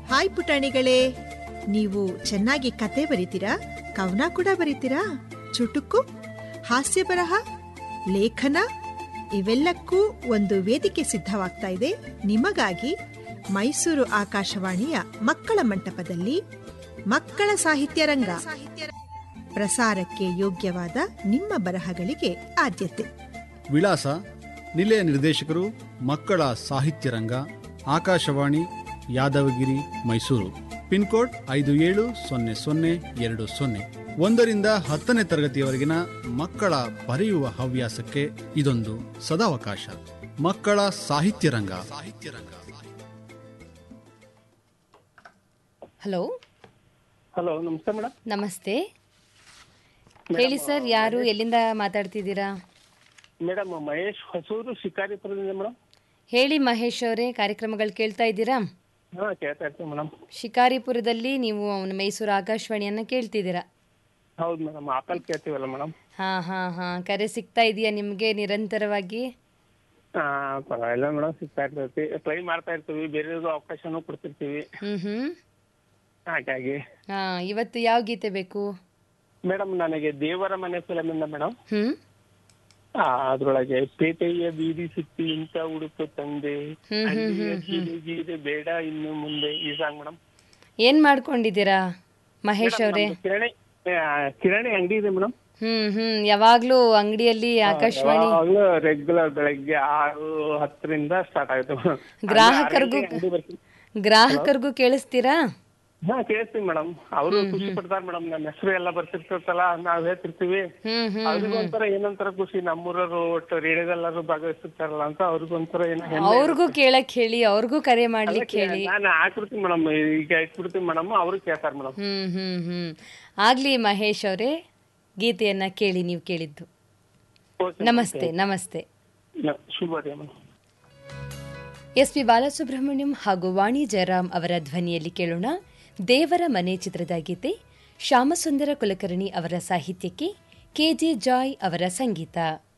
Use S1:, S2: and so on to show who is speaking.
S1: hi ಪುಟಾಣಿಗಳೇ ನೀವು ಚೆನ್ನಾಗಿ ಕತೆ ಬರೀತೀರಾ ಕವನ ಕೂಡ ಬರೀತೀರಾ ಚುಟುಕು ಹಾಸ್ಯ ಬರಹ ಲೇಖನ ಇವೆಲ್ಲಕ್ಕೂ ಒಂದು ವೇದಿಕೆ ಸಿದ್ಧವಾಗ್ತಾ ಇದೆ ನಿಮಗಾಗಿ ಮೈಸೂರು ಆಕಾಶವಾಣಿಯ ಮಕ್ಕಳ ಮಂಟಪದಲ್ಲಿ ಮಕ್ಕಳ ಸಾಹಿತ್ಯ ರಂಗ ಪ್ರಸಾರಕ್ಕೆ ಯೋಗ್ಯವಾದ ನಿಮ್ಮ ಬರಹಗಳಿಗೆ ಆದ್ಯತೆ
S2: ವಿಳಾಸ ನಿಲಯ ನಿರ್ದೇಶಕರು ಮಕ್ಕಳ ಸಾಹಿತ್ಯ ರಂಗ ಆಕಾಶವಾಣಿ ಯಾದವಗಿರಿ ಮೈಸೂರು ಪಿನ್ಕೋಡ್ ಐದು ಏಳು ಸೊನ್ನೆ ಸೊನ್ನೆ ಎರಡು ಸೊನ್ನೆ ಒಂದರಿಂದ ಹತ್ತನೇ ತರಗತಿಯವರೆಗಿನ ಮಕ್ಕಳ ಬರೆಯುವ ಹವ್ಯಾಸಕ್ಕೆ ಇದೊಂದು ಸದಾವಕಾಶ ಮಕ್ಕಳ ಸಾಹಿತ್ಯ ರಂಗ ಸಾಹಿತ್ಯ ರಂಗ
S3: ಹಲೋ
S4: ಹಲೋ ನಮಸ್ತೆ ಮೇಡಮ್
S3: ನಮಸ್ತೆ ಹೇಳಿ ಸರ್ ಯಾರು ಎಲ್ಲಿಂದ ಮಾತಾಡ್ತಿದ್ದೀರಾ
S4: ಮೇಡಮ್ ಮಹೇಶ್ ಹೊಸೂರು ಶಿಕಾರಿಪುರದಿಂದ ಮೇಡಮ್
S3: ಹೇಳಿ ಮಹೇಶ್ ಅವರೇ ಕಾರ್ಯಕ್ರಮಗಳು ಕೇಳ್ತಾ ಇದ್ದೀರಾ
S4: ಹಾ ಕೇಳ್ತಾ ಇರ್ತೀವಿ ಮೇಡಮ್
S3: ಶಿಕಾರಿಪುರದಲ್ಲಿ ನೀವು ಅವನ ಮೈಸೂರು ಆಕಾಶವಾಣಿಯನ್ನ ಕೇಳ್ತಿದ್ದೀರಾ
S4: ಹೌದು ಮೇಡಮ್ ಆಪಲ್ ಕೇಳ್ತೀವಲ್ಲ ಮೇಡಮ್
S3: ಹಾ ಹಾ ಹಾ ಕರೆ ಸಿಗ್ತಾ ಇದೆಯಾ ನಿಮಗೆ ನಿರಂತರವಾಗಿ
S4: ಹಾ ಪರವಾಗಿಲ್ಲ ಮೇಡಮ್ ಸಿಗ್ತಾ ಇರ್ತೈತಿ ಟ್ರೈ ಮಾಡ್ತಾ ಇರ್ತೀವಿ ಬೇರೆಯವ್ರಿಗೂ ಅವಕಾಶನೂ ಕೊಡ್ತಿರ್ತೀವಿ
S3: ಹ್ಮ್ ಹ್ಮ್
S4: ಹಾಗಾಗಿ
S3: ಹಾ ಇವತ್ತು ಯಾವ ಗೀತೆ ಬೇಕು
S4: ಮೇಡಮ್ ನನಗೆ ದೇವರ ಮನೆ ಫಿಲಮ್ ಇಂದ ಮೇಡಮ್
S3: ಹ್ಮ್
S4: ಅದ್ರೊಳಗೆ ಪೇಟೆಯ ಬೀದಿ ಸುತ್ತಿ ಇಂತ ಉಡುಪು ತಂದೆ
S3: ಹ್ಮ್, ಹ್ಮ್,
S4: ಹಳ್ಳಿಯ ಕಿಡಿಗೀರೆ ಬೇಡ ಇನ್ನು ಮುಂದೆ ಈ ಸಾಂಗ್ ಮೇಡಮ್
S3: ಏನ್ ಮಾಡ್ಕೊಂಡಿದ್ದೀರಾ ಮಹೇಶ್ ಅವರೇ
S4: ಕಿರಣಿ ಆ, ಕಿರಾಣಿ ಅಂಗಡಿ ಇದೆ ಮೇಡಮ್
S3: ಹ್ಮ್ ಹ್ಮ್ ಯಾವಾಗ್ಲೂ ಅಂಗಡಿಯಲ್ಲಿ ಆಕಾಶವಾಣಿ
S4: ಯಾವಾಗ್ಲೂ ರೆಗ್ಯುಲರ್ ಬೆಳಗ್ಗೆ ಆರು ಹತ್ತರಿಂದ ಸ್ಟಾರ್ಟ್ ಆಗುತ್ತೆ ಮೇಡಮ್
S3: ಗ್ರಾಹಕರಿಗೂ
S4: ಅಂಗಡಿ ಬರ್ತೀನಿ
S3: ಗ್ರಾಹಕರಿಗೂ ಕೇಳಿಸ್ತೀರಾ
S4: ಹಾ ಕೇಳ್ತೀವಿ ಮೇಡಮ್ ಅವರು ಖುಷಿ ಪಡ್ತಾರೆ ಮೇಡಮ್ ನಮ್ಮ ಹೆಸರು ಎಲ್ಲ ಬರ್ತಿರ್ತೈತಲ್ಲ ನಾವ್ ಹೇಳ್ತಿರ್ತೀವಿ
S3: ಹ್ಮ್ ಹ್ಮ್
S4: ಅವ್ರಿಗೂ ಒಂಥರ ಏನೊಂಥರ ಖುಷಿ ನಮ್ಮೂರವರು ಒಟ್ಟು ರೇಡಿಯೋದೆಲ್ಲರೂ ಭಾಗವಹಿಸ್ತಿರ್ತಾರಲ್ಲ ಅಂತ ಅವ್ರಿಗೂ ಒಂಥರ ಏನೋ ಹೆಮ್ಮೆ
S3: ಅವ್ರಿಗೂ ಕೇಳಕ್ ಹೇಳಿ ಅವ್ರಿಗೂ ಕರೆ ಮಾಡ್ಲಿಕ್ಕೆ ಹೇಳಿ
S4: ನಾನು ಹಾಕ್ಬಿಡ್ತೀನಿ ಮೇಡಮ್ ಈಗ ಇಟ್ಬಿಡ್ತೀನಿ ಮೇಡಮ್ ಅವರು ಕೇಳ್ತಾರೆ ಮೇಡಮ್
S3: ಹ್ಮ್ ಹ್ಮ್ ಹ್ಮ್ ಆಗ್ಲಿ ಮಹೇಶ್ ಅವರೇ ಗೀತೆಯನ್ನ ಕೇಳಿ ನೀವು ಕೇಳಿದ್ದು ನಮಸ್ತೆ ನಮಸ್ತೆ
S4: ಶುಭೋದಯ ಮೇಡಮ್
S3: ಎಸ್ ಪಿ ಬಾಲಸುಬ್ರಹ್ಮಣ್ಯಂ ಹಾಗೂ ವಾಣಿ ಜಯರಾಮ್ ಅವರ ಧ್ವನಿಯಲ್ಲಿ ಕೇಳೋಣ ದೇವರ ಮನೆ ಚಿತ್ರದ ಗೀತೆ ಶ್ಯಾಮಸುಂದರ ಕುಲಕರ್ಣಿ ಅವರ ಸಾಹಿತ್ಯಕ್ಕೆ ಕೆಜೆ ಜಾಯ್ ಅವರ ಸಂಗೀತ